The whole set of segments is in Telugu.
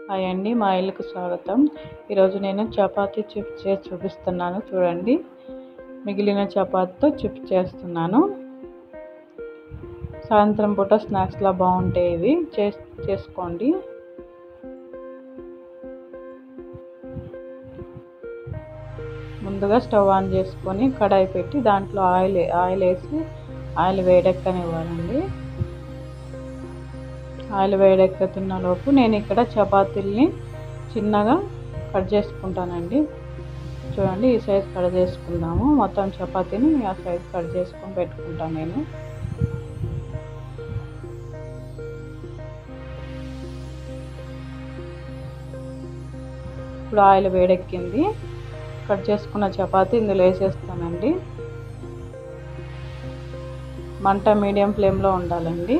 హాయ్ అండి మా ఇల్లుకు స్వాగతం ఈరోజు నేను చపాతీ చిప్స్ చేసి చూపిస్తున్నాను చూడండి మిగిలిన చపాతీతో చిప్స్ చేస్తున్నాను సాయంత్రం పూట స్నాక్స్లా బాగుంటాయి ఇవి చేస్ చేసుకోండి ముందుగా స్టవ్ ఆన్ చేసుకొని కడాయి పెట్టి దాంట్లో ఆయిల్ ఆయిల్ వేసి ఆయిల్ వేడెక్కనివ్వాలండి ఆయిల్ వేడెక్కుతున్న లోపు నేను ఇక్కడ చపాతీల్ని చిన్నగా కట్ చేసుకుంటానండి చూడండి ఈ సైజ్ కట్ చేసుకుందాము మొత్తం చపాతీని ఆ సైజ్ కట్ చేసుకొని పెట్టుకుంటాను నేను ఇప్పుడు ఆయిల్ వేడెక్కింది కట్ చేసుకున్న చపాతీ ఇందులో వేసేస్తానండి మంట మీడియం ఫ్లేమ్లో ఉండాలండి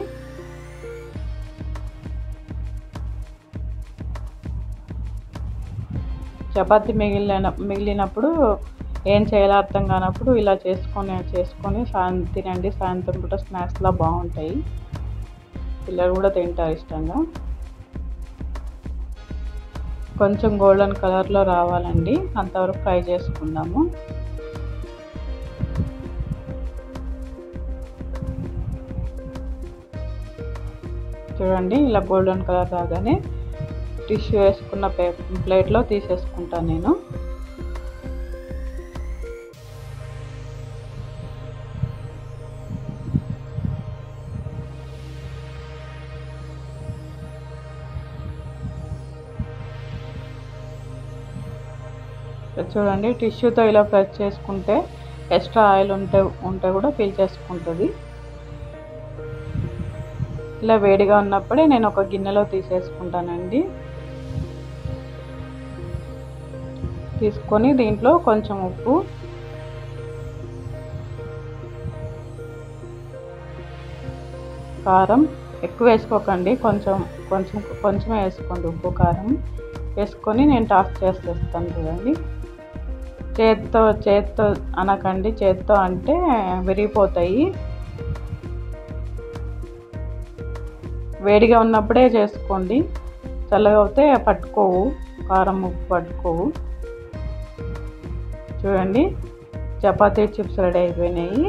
చపాతి మిగిలిన మిగిలినప్పుడు ఏం చేయాలో అర్థం కానప్పుడు ఇలా చేసుకొని చేసుకొని సాయం తినండి సాయంత్రం పూట స్నాక్స్లా బాగుంటాయి పిల్లలు కూడా తింటారు ఇష్టంగా కొంచెం గోల్డెన్ కలర్లో రావాలండి అంతవరకు ఫ్రై చేసుకుందాము చూడండి ఇలా గోల్డెన్ కలర్ రాగానే టిష్యూ వేసుకున్న పే ప్లేట్లో తీసేసుకుంటాను నేను చూడండి టిష్యూతో ఇలా ప్రెస్ చేసుకుంటే ఎక్స్ట్రా ఆయిల్ ఉంటే ఉంటే కూడా పీల్చేసుకుంటుంది ఇలా వేడిగా ఉన్నప్పుడే నేను ఒక గిన్నెలో తీసేసుకుంటానండి తీసుకొని దీంట్లో కొంచెం ఉప్పు కారం ఎక్కువ వేసుకోకండి కొంచెం కొంచెం కొంచెం వేసుకోండి ఉప్పు కారం వేసుకొని నేను టాస్ చేసేస్తాను చూడండి చేత్తో చేత్తో అనకండి చేత్తో అంటే విరిగిపోతాయి వేడిగా ఉన్నప్పుడే చేసుకోండి చల్లగా అవుతే పట్టుకోవు కారం ఉప్పు పట్టుకోవు చూడండి చపాతీ చిప్స్ రెడీ అయిపోయినాయి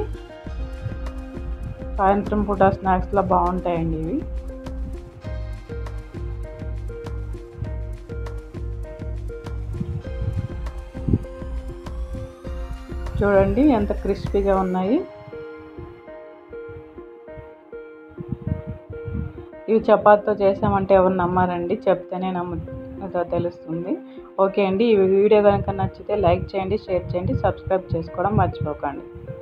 సాయంత్రం పూట స్నాక్స్లో బాగుంటాయండి ఇవి చూడండి ఎంత క్రిస్పీగా ఉన్నాయి ఇవి చపాతీతో చేసామంటే ఎవరు నమ్మారండి చెప్తేనే నమ్ము తెలుస్తుంది ఓకే అండి ఈ వీడియో కనుక నచ్చితే లైక్ చేయండి షేర్ చేయండి సబ్స్క్రైబ్ చేసుకోవడం మర్చిపోకండి